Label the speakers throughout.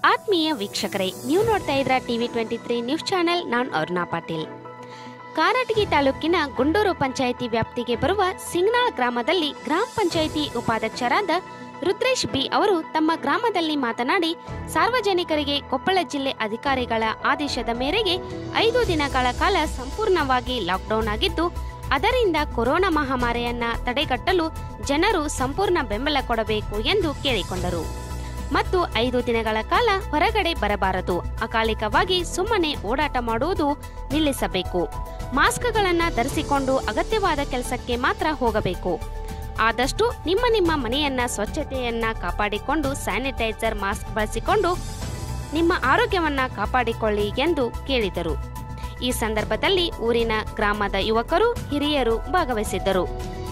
Speaker 1: ಆತ್ಮೀಯ ವೀಕ್ಷಕರೇ ನೀವು ನೋಡ್ತಾ ಇದ್ರ TV twenty three news channel ನಾನು ಅರುಣಾ ಪಾಟೀಲ್ ಕಾರಟಗಿ ತಾಲೂಕಿನ ಗುಂಡೂರು ಪಂಚಾಯಿತಿ ವ್ಯಾಪ್ತಿಗೆ ಬರುವ ಸಿಂಗ್ನಾಳ್ ಗ್ರಾಮದಲ್ಲಿ ಗ್ರಾಮ ಪಂಚಾಯಿತಿ ಉಪಾಧ್ಯಕ್ಷರಾದ ರುದ್ರೇಶ್ ಬಿ ಅವರು ತಮ್ಮ ಗ್ರಾಮದಲ್ಲಿ ಮಾತನಾಡಿ ಸಾರ್ವಜನಿಕರಿಗೆ ಕೊಪ್ಪಳ ಜಿಲ್ಲೆ ಅಧಿಕಾರಿಗಳ ಆದೇಶದ ಮೇರೆಗೆ ಐದು ದಿನಗಳ ಕಾಲ ಸಂಪೂರ್ಣವಾಗಿ ಲಾಕ್ಡೌನ್ ಆಗಿದ್ದು ಅದರಿಂದ ಕೊರೋನಾ ಮಹಾಮಾರಿಯನ್ನ ತಡೆಗಟ್ಟಲು ಜನರು ಸಂಪೂರ್ಣ ಬೆಂಬಲ ಕೊಡಬೇಕು ಎಂದು ಕೇಳಿಕೊಂಡರು ಮತ್ತು ಐದು ದಿನಗಳ ಕಾಲ ಹೊರಗಡೆ ಬರಬಾರದು ಅಕಾಲಿಕವಾಗಿ ಸುಮ್ಮನೆ ಓಡಾಟ ಮಾಡುವುದು ನಿಲ್ಲಿಸಬೇಕು ಮಾಸ್ಕ್ಗಳನ್ನು ಧರಿಸಿಕೊಂಡು ಅಗತ್ಯವಾದ ಕೆಲಸಕ್ಕೆ ಮಾತ್ರ ಹೋಗಬೇಕು ಆದಷ್ಟು ನಿಮ್ಮ ನಿಮ್ಮ ಮನೆಯನ್ನ ಸ್ವಚ್ಛತೆಯನ್ನ ಕಾಪಾಡಿಕೊಂಡು ಸ್ಯಾನಿಟೈಸರ್ ಮಾಸ್ಕ್ ಬಳಸಿಕೊಂಡು ನಿಮ್ಮ ಆರೋಗ್ಯವನ್ನ ಕಾಪಾಡಿಕೊಳ್ಳಿ ಎಂದು ಕೇಳಿದರು ಈ ಸಂದರ್ಭದಲ್ಲಿ ಊರಿನ ಗ್ರಾಮದ ಯುವಕರು ಹಿರಿಯರು ಭಾಗವಹಿಸಿದ್ದರು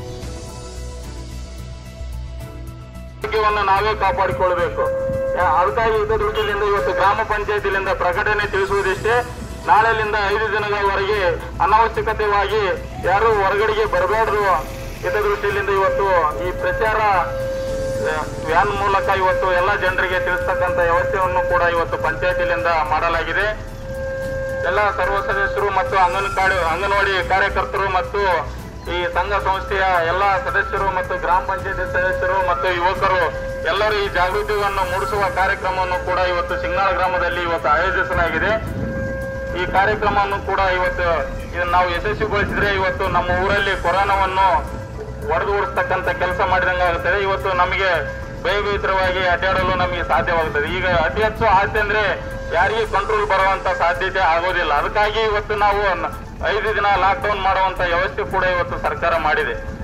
Speaker 2: ಆರೋಗ್ಯವನ್ನು ನಾವೇ ಕಾಪಾಡಿಕೊಳ್ಬೇಕು ಯಾ- ಅದಕ್ಕಾಗಿ ಇದ್ದ ದೃಷ್ಟಿಯಿಂದ ಇವತ್ತು ಗ್ರಾಮ ಪಂಚಾಯತಿಲಿಂದ ಪ್ರಕಟಣೆ ತಿಳಿಸುವುದಿಷ್ಟೇ ನಾಳೆಲಿಂದ ಐದು ದಿನಗಳವರೆಗೆ ಅನಾವಶ್ಯಕತೆಯಾಗಿ ಯಾರು ಹೊರಗಡೆಗೆ ಬರಬೇಡ್ರು ಇದ್ದ ದೃಷ್ಟಿಯಿಂದ ಇವತ್ತು ಈ ಪ್ರಚಾರ ಆ, ವ್ಯಾನ್ ಮೂಲಕ ಇವತ್ತು ಎಲ್ಲ ಜನರಿಗೆ ತಿಳಿಸ್ತಕ್ಕಂಥ ವ್ಯವಸ್ಥೆಯನ್ನು ಕೂಡ ಇವತ್ತು ಪಂಚಾಯತಿಲಿಂದ ಮಾಡಲಾಗಿದೆ ಎಲ್ಲ ಸರ್ವ ಸದಸ್ಯರು ಮತ್ತು ಅಂಗನವಾಡಿ ಅಂಗನವಾಡಿ ಕಾರ್ಯಕರ್ತರು ಮತ್ತು ಈ ಸಂಘ ಸಂಸ್ಥೆಯ ಎಲ್ಲ ಸದಸ್ಯರು ಮತ್ತು ಗ್ರಾಮ ಪಂಚಾಯತಿ ಸದಸ್ಯರು ಮತ್ತು ಯುವಕರು ಎಲ್ಲರೂ ಈ ಜಾಗೃತಿಯನ್ನು ಮೂಡಿಸುವ ಕಾರ್ಯಕ್ರಮವನ್ನು ಕೂಡ ಇವತ್ತು ಸಿಂಗಾಳ ಗ್ರಾಮದಲ್ಲಿ ಇವತ್ತು ಆಯೋಜಿಸಲಾಗಿದೆ ಈ ಕಾರ್ಯಕ್ರಮವನ್ನು ಕೂಡ ಇವತ್ತು ಇದನ್ನು ನಾವು ಯಶಸ್ವಿಗೊಳಿಸಿದ್ರೆ ಇವತ್ತು ನಮ್ಮ ಊರಲ್ಲಿ ಕೊರೋನಾವನ್ನು ಹೊಡೆದೂಡಿಸ್ತಕ್ಕಂಥ ಕೆಲಸ ಮಾಡಿದಂಗೆ ಆಗುತ್ತದೆ ಇವತ್ತು ನಮಗೆ ಭಯಭೀತರವಾಗಿ ಅಡ್ಡಾಡಲು ನಮಗೆ ಸಾಧ್ಯವಾಗುತ್ತದೆ ಈಗ ಅತಿ ಹೆಚ್ಚು ಆಸ್ತಿ ಅಂದ್ರೆ ಯಾರಿಗೆ ಕಂಟ್ರೋಲ್ ಬರುವಂತ ಸಾಧ್ಯತೆ ಆಗೋದಿಲ್ಲ ಅದಕ್ಕಾಗಿ ಇವತ್ತು ನಾವು ನ- ಐದು ದಿನ ಲಾಕ್ಡೌನ್ ಮಾಡುವಂತ ವ್ಯವಸ್ಥೆ ಕೂಡ ಇವತ್ತು ಸರ್ಕಾರ ಮಾಡಿದೆ